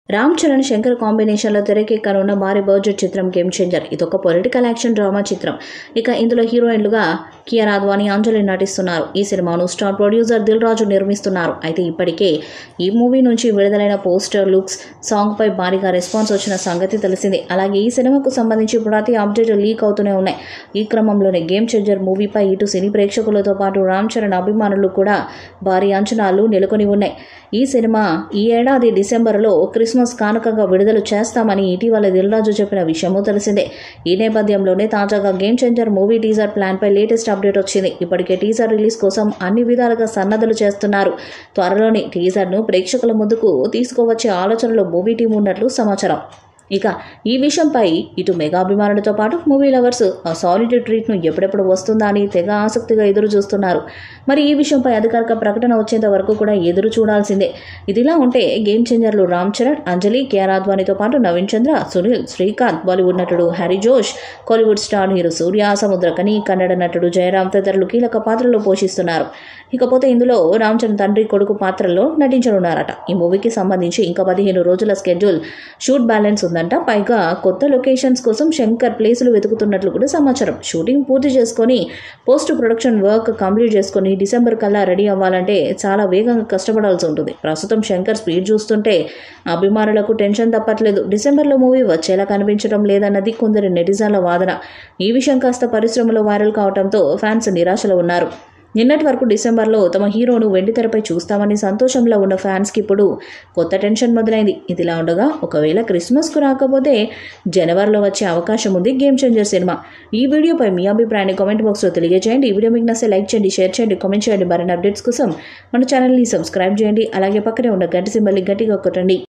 రామ్ చరణ్ శంకర్ కాంబినేషన్లో తెరకెక్కనున్న భారీ బడ్జెట్ చిత్రం గేమ్ చేంజర్ ఇదొక పొలిటికల్ యాక్షన్ డ్రామా చిత్రం ఇక ఇందులో హీరోయిన్లుగా కియర్ అద్వానీ అంజలి నటిస్తున్నారు ఈ సినిమాను స్టార్ ప్రొడ్యూసర్ దిల్ రాజు నిర్మిస్తున్నారు అయితే ఇప్పటికే ఈ మూవీ నుంచి విడుదలైన పోస్టర్ లుక్స్ సాంగ్పై భారీగా రెస్పాన్స్ వచ్చిన సంగతి తెలిసిందే అలాగే ఈ సినిమాకు సంబంధించి ప్రతి అప్డేట్ లీక్ అవుతూనే ఉన్నాయి ఈ క్రమంలోనే గేమ్ చేంజర్ మూవీపై ఇటు సినీ ప్రేక్షకులతో పాటు రామ్ చరణ్ అభిమానులు కూడా భారీ అంచనాలు నెలకొని ఉన్నాయి ఈ సినిమా ఈ ఏడాది డిసెంబర్లో క్రిస్మస్ కానుకగా విడుదల చేస్తామని ఇటీవల దిల్రాజు చెప్పిన విషయమూ తెలిసిందే ఈ నేపథ్యంలోనే తాజాగా గేమ్ చేంజర్ మూవీ టీజర్ ప్లాన్పై లేటెస్ట్ అప్డేట్ వచ్చింది ఇప్పటికే టీజర్ రిలీజ్ కోసం అన్ని విధాలుగా సన్నద్ధులు చేస్తున్నారు త్వరలోనే టీజర్ను ప్రేక్షకుల ముందుకు తీసుకువచ్చే ఆలోచనలో మూవీ టీం ఉన్నట్లు సమాచారం ఇక ఈ విషయంపై ఇటు మెగా అభిమానులతో పాటు మూవీ లవర్స్ ఆ సాలిడ్ ట్రీట్ను ఎప్పుడెప్పుడు వస్తుందా అని తెగ ఆసక్తిగా ఎదురు చూస్తున్నారు మరి ఈ విషయంపై అధికారిక ప్రకటన వచ్చేంత వరకు కూడా ఎదురు చూడాల్సిందే ఇదిలా ఉంటే గేమ్ చేంజర్లు రామ్ చరణ్ అంజలి కేఆర్ అద్వానీతో పాటు నవీన్ చంద్ర సునీల్ శ్రీకాంత్ బాలీవుడ్ నటుడు హరి జోష్ కోలీవుడ్ స్టార్ హీరో సూర్య సముద్రకని కన్నడ నటుడు జయరామ్ తదితరులు కీలక పాత్రలు పోషిస్తున్నారు ఇకపోతే ఇందులో రామ్ చరణ్ తండ్రి కొడుకు పాత్రలో నటించనున్నారట ఈ మూవీకి సంబంధించి ఇంకా పదిహేను రోజుల స్కెడ్యూల్ షూట్ బ్యాలెన్స్ ఉందంట పైగా కొత్త లొకేషన్స్ కోసం శంకర్ ప్లేసులు వెతుకుతున్నట్లు కూడా సమాచారం షూటింగ్ పూర్తి చేసుకొని పోస్ట్ ప్రొడక్షన్ వర్క్ కంప్లీట్ చేసుకొని డిసెంబర్ కల్లా రెడీ అవ్వాలంటే చాలా వేగంగా కష్టపడాల్సి ఉంటుంది ప్రస్తుతం శంకర్ స్పీడ్ చూస్తుంటే అభిమానులకు టెన్షన్ తప్పట్లేదు డిసెంబర్లో మూవీ వచ్చేలా కనిపించడం లేదన్నది కొందరి నెటిజన్ల వాదన ఈ విషయం కాస్త పరిశ్రమలో వైరల్ కావడంతో ఫ్యాన్స్ నిరాశలో ఉన్నారు నిన్నటి వరకు డిసెంబర్లో తమ హీరోను వెండితెరపై చూస్తామని సంతోషంలో ఉన్న ఫ్యాన్స్కి ఇప్పుడు కొత్త టెన్షన్ మొదలైంది ఇదిలా ఉండగా ఒకవేళ క్రిస్మస్కు రాకపోతే జనవరిలో వచ్చే అవకాశం ఉంది గేమ్ చేంజర్ సినిమా ఈ వీడియోపై మీ అభిప్రాయాన్ని కామెంట్ బాక్స్లో తెలియజేయండి ఈ వీడియో మీకు నచ్చితే లైక్ చేయండి షేర్ చేయండి కామెంట్ చేయండి మరిన్ని అప్డేట్స్ కోసం మన ఛానల్ని సబ్స్క్రైబ్ చేయండి అలాగే పక్కనే ఉన్న గంట సింబల్ని గట్టిగా కొట్టండి